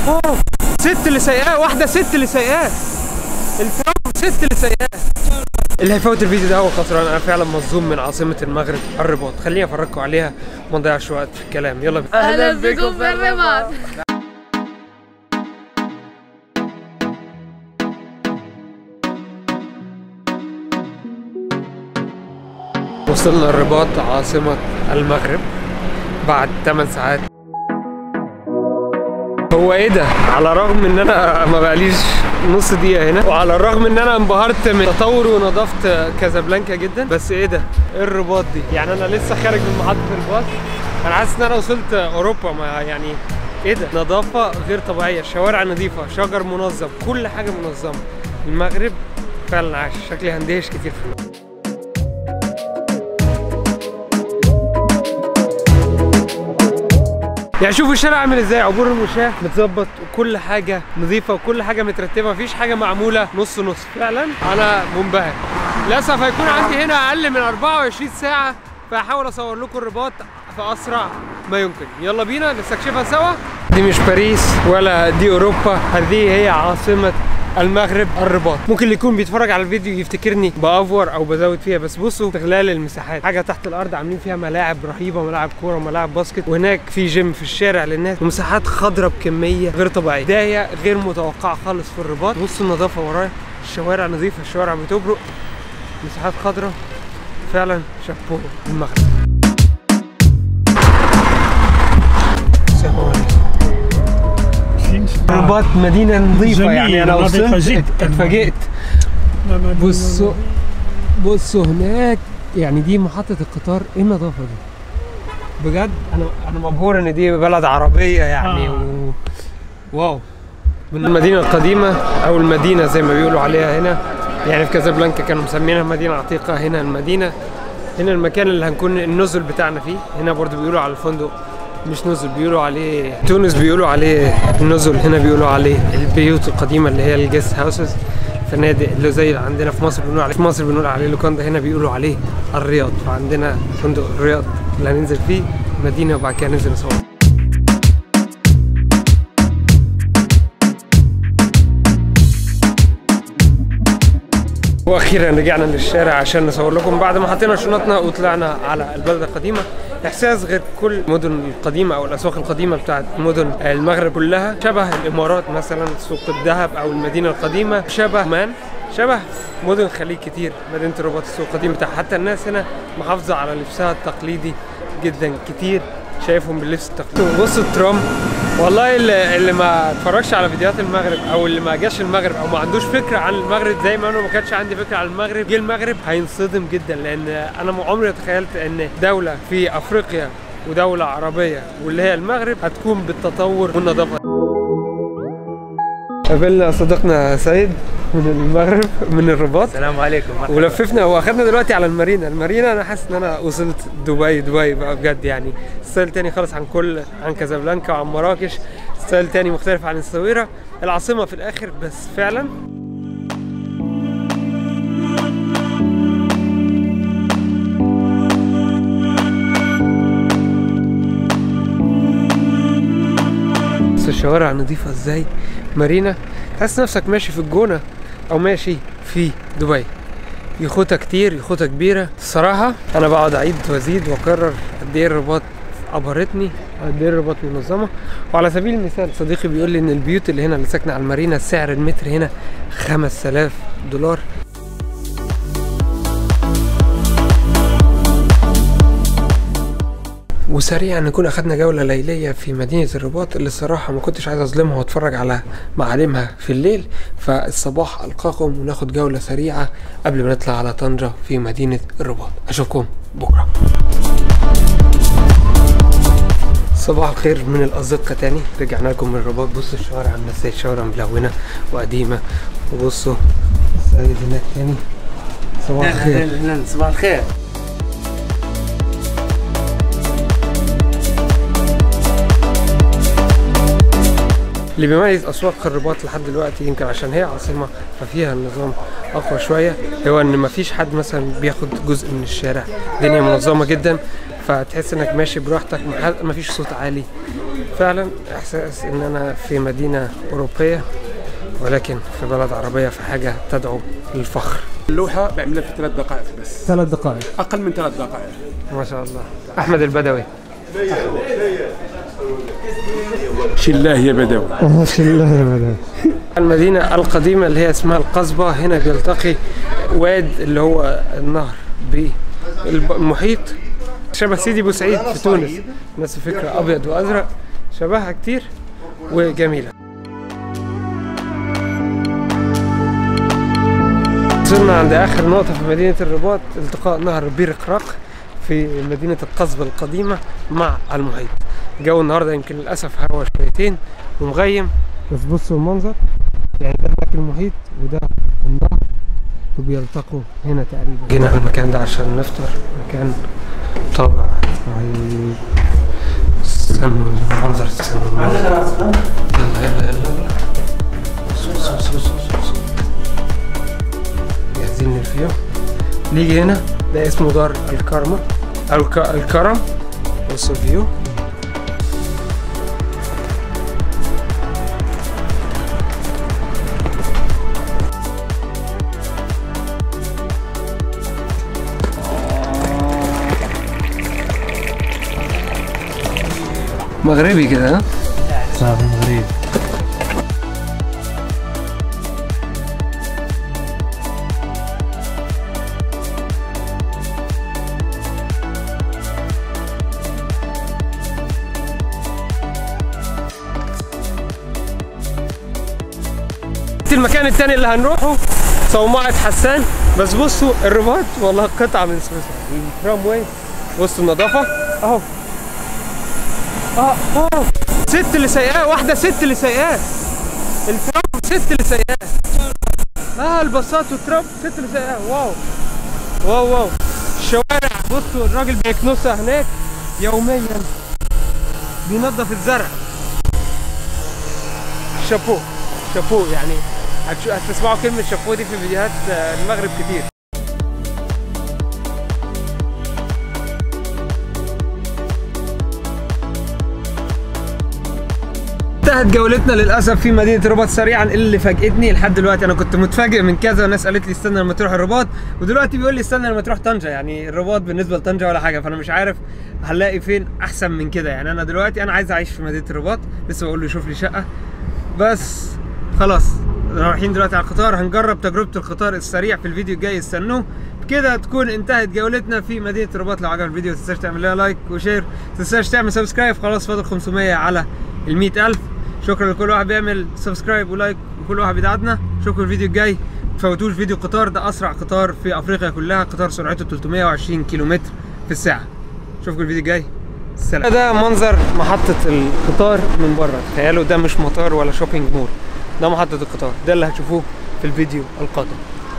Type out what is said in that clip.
اوه ست اللي سايقاه واحده ست اللي سايقاه الترام ست اللي سايقاه اللي هيفوت الفيديو ده هو خسران انا فعلا مصدوم من عاصمه المغرب الرباط خليني افرجكم عليها وما نضيعش وقت في الكلام يلا بينا اهلا بكم في الرباط وصلنا الرباط عاصمة المغرب بعد 8 ساعات هو ايه ده؟ على الرغم ان انا ما بقاليش نص دقيقة هنا وعلى الرغم ان انا انبهرت من تطور ونظافة كازابلانكا جدا بس ايه ده؟ ايه الرباط دي؟ يعني انا لسه خارج من محطة الباص انا حاسس ان انا وصلت اوروبا ما يعني ايه ده؟ نظافة غير طبيعية، شوارع نظيفة، شجر منظم، كل حاجة منظمة. المغرب فعلا عاش، شكلي هندهش كتير في المغرب. يعني شوفوا الشارع عامل ازاي عبور المشاة متظبط وكل حاجة نظيفة وكل حاجة مترتبة مفيش حاجة معمولة نص نص فعلا أنا منبهر للأسف هيكون عندي هنا أقل من 24 ساعة فهحاول أصور لكم الرباط في أسرع ما يمكن يلا بينا نستكشفها سوا دي مش باريس ولا دي أوروبا هذه هي عاصمة المغرب الرباط ممكن اللي يكون بيتفرج على الفيديو يفتكرني بافور او بزود فيها بس بصوا استغلال المساحات حاجه تحت الارض عاملين فيها ملاعب رهيبه ملاعب كوره وملاعب باسكت وهناك في جيم في الشارع للناس ومساحات خضراء بكميه غير طبيعيه بدايه غير متوقعه خالص في الرباط بصوا النظافه ورايا الشوارع نظيفه الشوارع بتبرق مساحات خضراء فعلا شابوه المغرب السلام عليكم الرباط مدينه نظيفه جميلة، يعني انا نظيفة وصلت جداً. اتفاجئت بصوا بصوا هناك يعني دي محطة القطار ايه النظافة دي؟ بجد انا انا مبهور ان دي بلد عربية يعني آه. و... واو من المدينة القديمة او المدينة زي ما بيقولوا عليها هنا يعني في كازابلانكا كانوا مسمينها مدينة عتيقة هنا المدينة هنا المكان اللي هنكون النزل بتاعنا فيه هنا برضو بيقولوا على الفندق مش نزل بيقولوا عليه تونس بيقولوا عليه النزل هنا بيقولوا عليه البيوت القديمة اللي هي الجيست هاوسز فنادق اللي زي اللي عندنا في مصر بنقول عليه في مصر بنقول عليه لوكاندا هنا بيقولوا عليه الرياض فعندنا فندق الرياض اللي هننزل فيه مدينة وبعد كده ننزل نصور واخيرا رجعنا للشارع عشان نصور لكم بعد ما حطينا شنطنا وطلعنا على البلده القديمه احساس غير كل المدن القديمه او الاسواق القديمه بتاعت مدن المغرب كلها شبه الامارات مثلا سوق الذهب او المدينه القديمه شبه مان شبه مدن الخليج كتير مدينه الرباط السوق القديم بتاعها حتى الناس هنا محافظه على لبسها التقليدي جدا كتير شايفهم باللبس التقليدي بصوا الترام والله اللي, اللي ما اتفرجش على فيديوهات المغرب او اللي ما جاش المغرب او ما عندوش فكره عن المغرب زي ما انا ما كانش عندي فكره عن المغرب جه المغرب هينصدم جدا لان انا ما عمري تخيلت ان دوله في افريقيا ودوله عربيه واللي هي المغرب هتكون بالتطور والنظافه قابلنا صديقنا سيد من المغرب من الرباط السلام عليكم مرحبا ولففنا واخدنا دلوقتي على المارينا المارينا انا حاسس ان انا وصلت دبي دبي بقى بجد يعني ستايل تاني خالص عن كل عن كازابلانكا وعن مراكش ستايل تاني مختلف عن الصويرة العاصمة في الاخر بس فعلا بس الشوارع نظيفة ازاي مارينا تحس نفسك ماشي في الجونة او ماشي في دبي يخوتة كتير يخوتة كبيرة الصراحة أنا بقعد أعيد وأزيد وأكرر قد إيه الرباط أبهرتني قد إيه الرباط منظمة وعلى سبيل المثال صديقي بيقول لي إن البيوت اللي هنا اللي ساكنة على المارينا سعر المتر هنا 5000 دولار وسريعا نكون اخدنا جولة ليلية في مدينة الرباط اللي الصراحة ما كنتش عايز اظلمها واتفرج على معالمها في الليل فالصباح القاكم وناخد جولة سريعة قبل ما نطلع على طنجة في مدينة الرباط اشوفكم بكرة صباح الخير من الأزقة تاني رجعنا لكم من الرباط بصوا الشوارع عاملة ازاي الشوارع ملونة وقديمة وبصوا السيد هناك تاني صباح الخير اهلا صباح الخير اللي بيميز اسواق الرباط لحد دلوقتي يمكن عشان هي عاصمه ففيها النظام اقوى شويه هو ان مفيش حد مثلا بياخد جزء من الشارع الدنيا منظمه جدا فتحس انك ماشي براحتك مح- مفيش صوت عالي فعلا احساس ان انا في مدينه اوروبيه ولكن في بلد عربيه في حاجه تدعو للفخر اللوحة بعملها في ثلاث دقائق بس ثلاث دقائق أقل من ثلاث دقائق ما شاء الله احمد البدوي شلاه يا بدوي المدينة القديمة اللي هي اسمها القصبة هنا بيلتقي واد اللي هو النهر بالمحيط شبه سيدي بوسعيد في تونس نفس الفكرة أبيض وأزرق شبهها كتير وجميلة وصلنا عند آخر نقطة في مدينة الرباط التقاء نهر بير قراق في مدينة القصبة القديمة مع المحيط الجو النهاردة يمكن للأسف هوا شويتين ومغيم بس بصوا المنظر يعني ده هناك المحيط وده النهر وبيلتقوا هنا تقريبا جينا على المكان ده عشان نفطر مكان طابع رهيب استنوا المنظر استنوا يلا يلا يلا يلا سو- سو- سو- سو- سو- سو. جاهزين للفيو نيجي هنا ده اسمه دار الكرمة الك... الكرم بصوا الفيو مغربي كده ها صافي غريب المكان التاني اللي هنروحه صومعة حسان بس بصوا الرباط والله قطعة من سويسرا الترام واي بصوا النظافة اهو اه اه ست اللي سايقاه واحدة ست اللي سايقاه الترام ست اللي سايقاه اه الباصات والترام ست اللي سايقاه واو واو واو الشوارع بصوا الراجل بيكنسها هناك يوميا بينظف الزرع شابو شابو يعني هتشو- هتسمعوا كلمة شابو دي في فيديوهات آه، المغرب كتير انتهت جولتنا للاسف في مدينه الرباط سريعا اللي فاجئتني لحد دلوقتي انا كنت متفاجئ من كذا وناس قالت لي استنى لما تروح الرباط ودلوقتي بيقول لي استنى لما تروح طنجه يعني الرباط بالنسبه لطنجه ولا حاجه فانا مش عارف هنلاقي فين احسن من كده يعني انا دلوقتي انا عايز اعيش في مدينه الرباط لسه بقول له شوف لي شقه بس خلاص رايحين دلوقتي على القطار هنجرب تجربه القطار السريع في الفيديو الجاي استنوه بكده تكون انتهت جولتنا في مدينه الرباط لو عجب الفيديو ما تنساش تعمل لها لايك وشير ما تنساش تعمل سبسكرايب خلاص فاضل 500 على ال 100000 شكرا لكل واحد بيعمل سبسكرايب ولايك وكل واحد بيدعمنا اشوفكم الفيديو الجاي ما تفوتوش فيديو قطار ده اسرع قطار في افريقيا كلها قطار سرعته 320 كيلومتر في الساعه اشوفكم الفيديو الجاي سلام ده منظر محطة القطار من بره تخيلوا ده مش مطار ولا شوبينج مول ده محطة القطار ده اللي هتشوفوه في الفيديو القادم